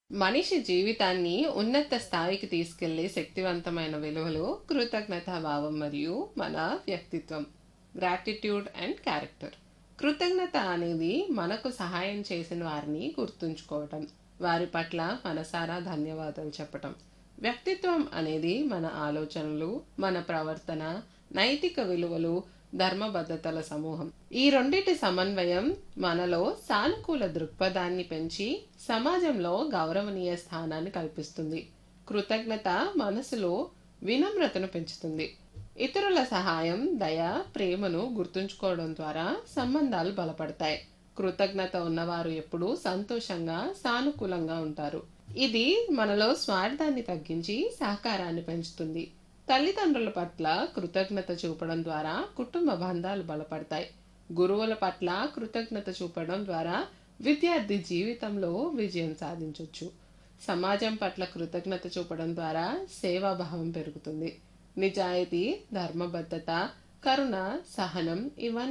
మనిషి జీవితాన్ని ఉన్నత స్థాయికి తీసుకెళ్లే శక్తివంతమైన విలువలు కృతజ్ఞతాభావం మరియు మన వ్యక్తిత్వం గ్రాటిట్యూడ్ అండ్ క్యారెక్టర్ కృతజ్ఞత అనేది మనకు సహాయం చేసిన వారిని గుర్తుంచుకోవటం వారి పట్ల మనసారా ధన్యవాదాలు చెప్పటం వ్యక్తిత్వం అనేది మన ఆలోచనలు మన ప్రవర్తన నైతిక విలువలు ధర్మబద్ధతల సమూహం ఈ రెండిటి సమన్వయం మనలో సానుకూల దృక్పథాన్ని పెంచి సమాజంలో గౌరవనీయ స్థానాన్ని కల్పిస్తుంది కృతజ్ఞత మనసులో వినమ్రతను పెంచుతుంది ఇతరుల సహాయం దయ ప్రేమను గుర్తుంచుకోవడం ద్వారా సంబంధాలు బలపడతాయి కృతజ్ఞత ఉన్నవారు ఎప్పుడూ సంతోషంగా సానుకూలంగా ఉంటారు ఇది మనలో స్వార్థాన్ని తగ్గించి సహకారాన్ని పెంచుతుంది తల్లిదండ్రుల పట్ల కృతజ్ఞత చూపడం ద్వారా కుటుంబ బంధాలు బలపడతాయి గురువుల పట్ల కృతజ్ఞత చూపడం ద్వారా విద్యార్థి జీవితంలో విజయం సాధించవచ్చు సమాజం పట్ల కృతజ్ఞత చూపడం ద్వారా సేవాభావం పెరుగుతుంది నిజాయితీ ధర్మబద్ధత కరుణ సహనం ఇవన్నీ